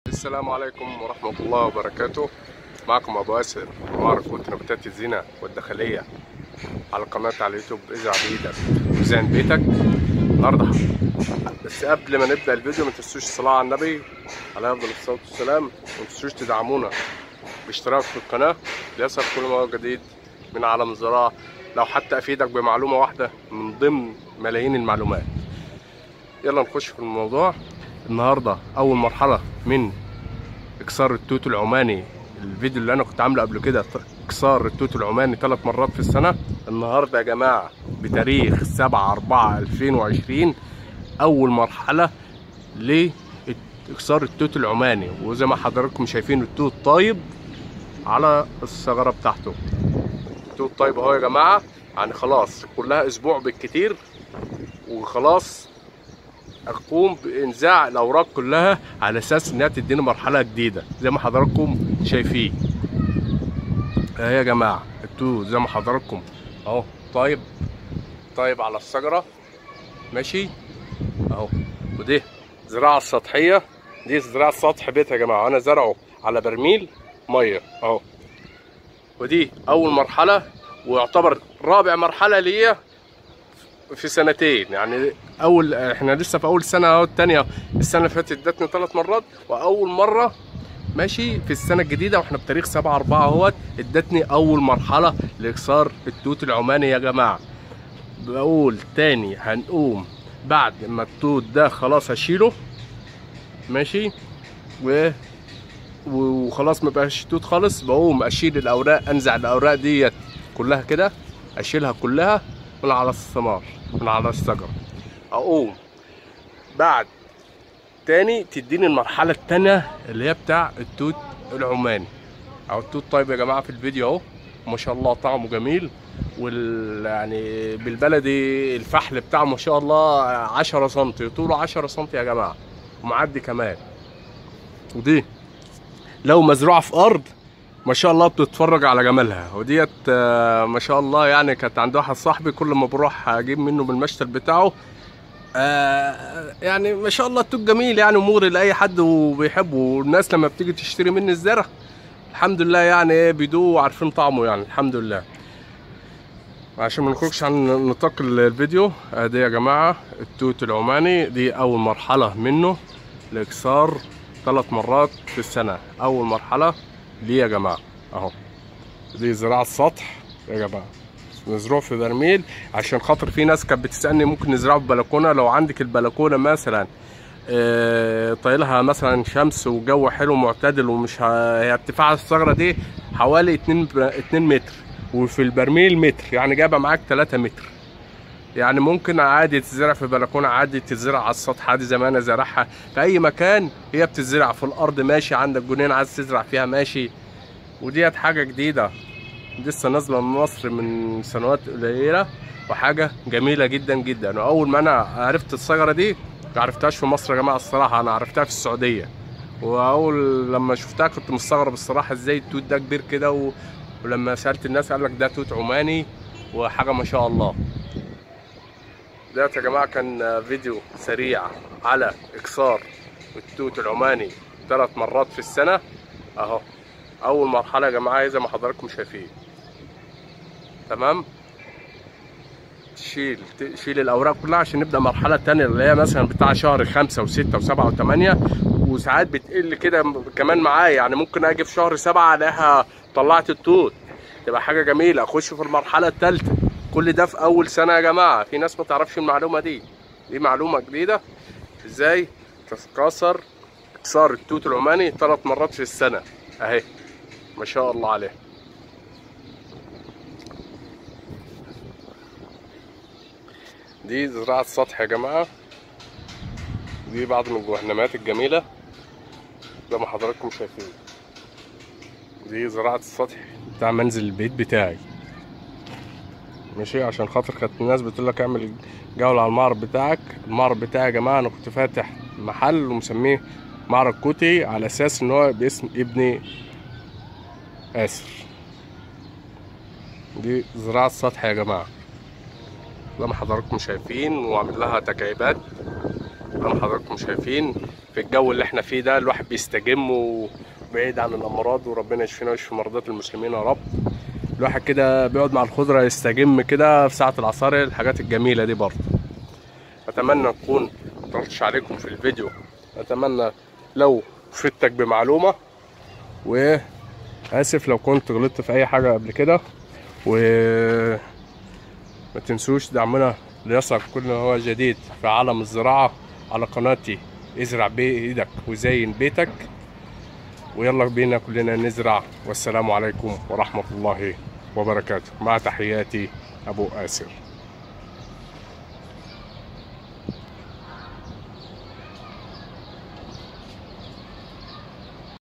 السلام عليكم ورحمة الله وبركاته معكم أبو أسر معرف قلت نباتات الزينة والداخلية على قناة على اليوتيوب ازرع بإيدك وزين بيتك النهاردة بس قبل ما نبدأ الفيديو ما تنسوش الصلاة على النبي عليه أفضل الصلاة والسلام وما تنسوش تدعمونا باشتراك في القناة ليصل كل ما هو جديد من عالم الزراعة لو حتى أفيدك بمعلومة واحدة من ضمن ملايين المعلومات يلا نخش في الموضوع النهارده اول مرحله من اكسار التوت العماني الفيديو اللي انا كنت عامله قبل كده اكسار التوت العماني ثلاث مرات في السنه النهارده يا جماعه بتاريخ 7 4 2020 اول مرحله لاكسار التوت العماني وزي ما حضراتكم شايفين التوت طايب على الثغره بتاعته التوت طيب اهو يا جماعه يعني خلاص كلها اسبوع بالكتير وخلاص اقوم بانزاع الاوراق كلها على اساس انها تديني مرحله جديده زي ما حضراتكم شايفين اهي يا جماعه التوت زي ما حضراتكم اهو طيب طيب على الشجره ماشي اهو ودي زراعه سطحيه دي زراعه سطح بيت يا جماعه انا زرعه على برميل ميه اهو ودي اول مرحله ويعتبر رابع مرحله ليا في سنتين يعني اول احنا لسه في اول سنه اهو الثانيه السنه اللي فاتت ادتني ثلاث مرات واول مره ماشي في السنه الجديده واحنا بتاريخ 7 4 اهوت ادتني اول مرحله لاكسار التوت العماني يا جماعه بقول تاني هنقوم بعد ما التوت ده خلاص هشيله ماشي و وخلاص ما بقاش توت خالص بقوم اشيل الاوراق انزع الاوراق ديت كلها كده اشيلها كلها من على الثمار من على الشجره اقوم بعد تاني تديني المرحله التانية اللي هي بتاع التوت العماني او التوت طيب يا جماعه في الفيديو اهو ما شاء الله طعمه جميل وال يعني بالبلدي الفحل بتاعه ما شاء الله 10 سم طوله 10 سم يا جماعه ومعدي كمان ودي لو مزروعه في ارض ما شاء الله بتتفرج على جمالها وديت ما شاء الله يعني كانت عند واحد صاحبي كل ما بروح اجيب منه من المشتل بتاعه آه يعني ما شاء الله التوت جميل يعني ومغري لاي حد وبيحبه والناس لما بتيجي تشتري مني الزرع الحمد لله يعني ايه بيدوه عارفين طعمه يعني الحمد لله عشان ما نخرجش عن نطاق الفيديو ادي يا جماعه التوت العماني دي اول مرحله منه لاكسار ثلاث مرات في السنه اول مرحله ليه يا جماعه اهو دي زراعه السطح يا جماعه نزرعه في برميل عشان خاطر في ناس كانت بتسالني ممكن نزرعه في بلكونه لو عندك البلكونه مثلا اه طايلها مثلا شمس وجو حلو معتدل ومش هي ارتفاع الثغره دي حوالي 2 2 متر وفي البرميل متر يعني جايبه معاك 3 متر يعني ممكن عادي تزرع في بلكونه عادي تزرع على السطح عادي زي ما انا زارعها في اي مكان هي بتزرع في الارض ماشي عندك جنين عايز تزرع فيها ماشي وديت حاجه جديده لسه نازله من مصر من سنوات قليله وحاجه جميله جدا جدا واول ما انا عرفت الشجره دي ما عرفتهاش في مصر يا جماعه الصراحه انا عرفتها في السعوديه واول لما شفتها كنت مستغرب الصراحه ازاي التوت ده كبير كده و... ولما سالت الناس قال لك ده توت عماني وحاجه ما شاء الله ده يا جماعه كان فيديو سريع على اكسار التوت العماني ثلاث مرات في السنه اهو اول مرحله يا جماعه زي ما حضراتكم شايفين تمام تشيل تشيل الاوراق كلها عشان نبدا مرحله تانية اللي هي مثلا بتاع شهر خمسة وستة وسبعة وثمانية وساعات بتقل كده كمان معايا يعني ممكن اجي في شهر سبعة الاقيها طلعت التوت تبقى حاجه جميله اخش في المرحله الثالثه كل ده في اول سنه يا جماعه في ناس ما تعرفش المعلومه دي دي معلومه جديده ازاي تتكاثر اكسار التوت العماني ثلاث مرات في السنه اهي ما شاء الله عليه دي زراعة سطح يا جماعة دي بعض من الجهنمات الجميلة زي ما حضراتكم شايفين دي زراعة السطح بتاع منزل البيت بتاعي ماشي عشان خاطر كانت الناس بتقول لك اعمل جولة على المعرض بتاعك المعرض بتاعي يا جماعة انا كنت فاتح محل ومسميه معرض كوتي على اساس ان هو باسم ابني اسر دي زراعة سطح يا جماعة زي ما حضراتكم شايفين وعامل لها تكعيبات زي ما حضراتكم شايفين في الجو اللي احنا فيه ده الواحد بيستجم وبعيد عن الامراض وربنا يشفينا ويشفي مرضى المسلمين يا رب الواحد كده بيقعد مع الخضره يستجم كده في ساعه العصاري الحاجات الجميله دي برضه اتمنى نكون مطولتش عليكم في الفيديو اتمنى لو فدتك بمعلومه واسف لو كنت غلطت في اي حاجه قبل كده و ما تنسوش دعمنا ليصل كل ما هو جديد في عالم الزراعة على قناتي ازرع بإيدك وزين بيتك ويلا بينا كلنا نزرع والسلام عليكم ورحمة الله وبركاته مع تحياتي أبو آسر